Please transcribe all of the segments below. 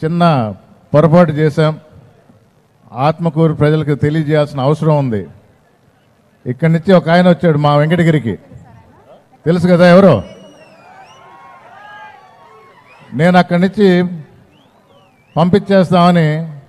చిన్న పొరపాటు చేశాం ఆత్మకూరు ప్రజలకు తెలియజేయాల్సిన అవసరం ఉంది ఇక్కడి నుంచి ఒక ఆయన వచ్చాడు మా వెంకటగిరికి తెలుసు కదా ఎవరో నేను అక్కడి నుంచి పంపించేస్తామని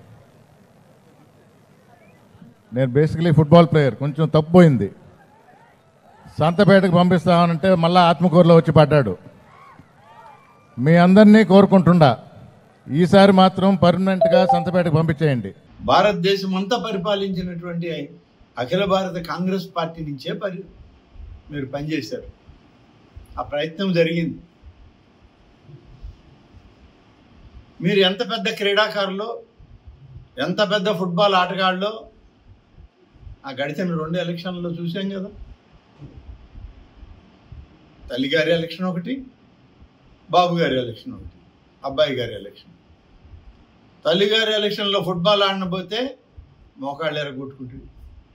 నేను బేసికలీ ఫుట్బాల్ ప్లేయర్ కొంచెం తప్పిపోయింది సంతపేటకు పంపిస్తామనంటే మళ్ళీ ఆత్మకూరులో వచ్చి పడ్డాడు మీ అందరినీ కోరుకుంటుండా ఈసారి మాత్రం పర్మనెంట్గా సంతపేటకు పంపించేయండి భారతదేశం అంతా పరిపాలించినటువంటి అఖిల భారత కాంగ్రెస్ పార్టీ నుంచే పరి మీరు పనిచేశారు ఆ ప్రయత్నం జరిగింది మీరు ఎంత పెద్ద క్రీడాకారులో ఎంత పెద్ద ఫుట్బాల్ ఆటగాళ్ళలో ఆ గడిచిన రెండు ఎలక్షన్లలో చూసాం కదా తల్లిగారి ఎలక్షన్ ఒకటి బాబు గారి ఎలక్షన్ ఒకటి అబ్బాయి గారి ఎలక్షన్ తల్లిగారి ఎలక్షన్లో ఫుట్బాల్ ఆడనపోతే మోకాళ్ళు ఎరగొట్టుకుంటుంది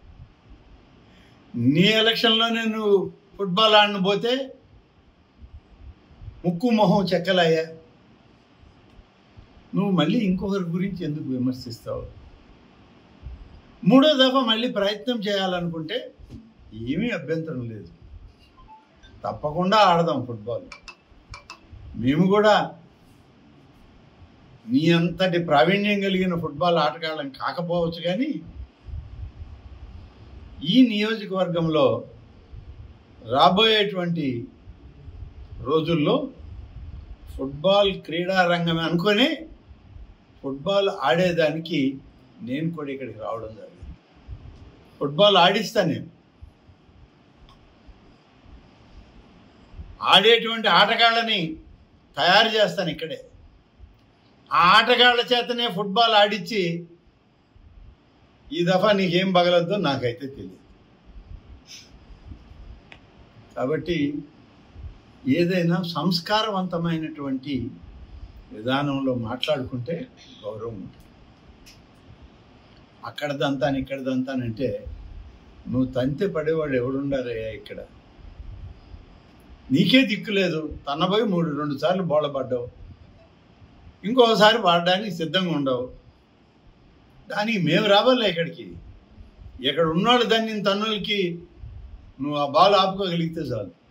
నీ ఎలక్షన్లో నేను ఫుట్బాల్ ఆడనపోతే ముక్కు మొహం చెక్కలయ్యా నువ్వు మళ్ళీ ఇంకొకరి గురించి ఎందుకు విమర్శిస్తావు మూడో దఫా మళ్ళీ ప్రయత్నం చేయాలనుకుంటే ఏమీ అభ్యంతరం లేదు తప్పకుండా ఆడదాం ఫుట్బాల్ మేము కూడా నీ అంతటి ప్రావీణ్యం కలిగిన ఫుట్బాల్ ఆటగాళ్ళం కాకపోవచ్చు కానీ ఈ నియోజకవర్గంలో రాబోయేటువంటి రోజుల్లో ఫుట్బాల్ క్రీడా రంగం అనుకొని ఫుట్బాల్ ఆడేదానికి నేను కూడా ఇక్కడికి రావడం జరిగింది ఫుట్బాల్ ఆడిస్తా నేను ఆడేటువంటి ఆటగాళ్ళని తయారు చేస్తాను ఇక్కడే ఆ ఆటగాళ్ళ చేతనే ఫుట్బాల్ ఆడిచ్చి ఈ దఫా నీకేం పగలద్దో నాకైతే తెలియదు కాబట్టి ఏదైనా సంస్కారవంతమైనటువంటి విధానంలో మాట్లాడుకుంటే గౌరవం ఉంటుంది అక్కడదంతాను ఇక్కడదంతానంటే నువ్వు తంతె పడేవాడు ఎవడుండారయ్యా ఇక్కడ నీకే దిక్కు లేదు తనబోయి మూడు రెండు సార్లు బోళపడ్డావు ఇంకోసారి వాడడానికి సిద్ధంగా ఉండవు దానికి మేము రావాలా ఇక్కడికి ఇక్కడ ఉన్నవాళ్ళు దాన్ని తన్నులకి నువ్వు ఆ బాల్ ఆపుకోగలిగితే చాలు